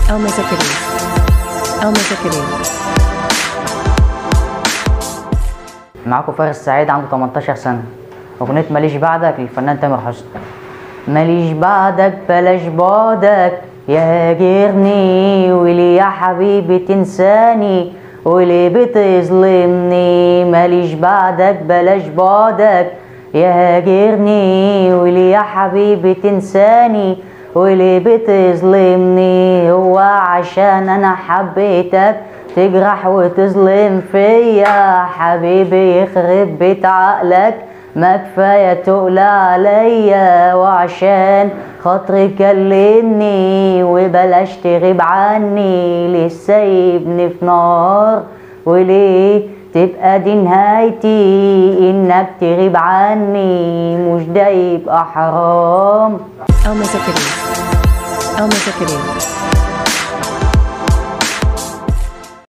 Elma Zakaria. Elma Zakaria. معاكم فارس سعيد عنده 18 سنة أغنية ماليش بعدك للفنان تامر حسني ماليش بعدك بلاش بعدك يا هاجرني وليه يا حبيبي تنساني وليه بتظلمني ماليش بعدك بلاش بعدك يا هاجرني وليه يا حبيبي تنساني وليه بتظلمني هو عشان انا حبيتك تجرح وتظلم فيا حبيبي يخرب بيت عقلك ما كفاية تقول عليا وعشان خاطري كلمني وبلاش تغيب عني ليه سايبني في نار وليه تبقى دي نهايتي انك تغيب عني مش ده يبقى حرام Elma Zakaria. Elma Zakaria.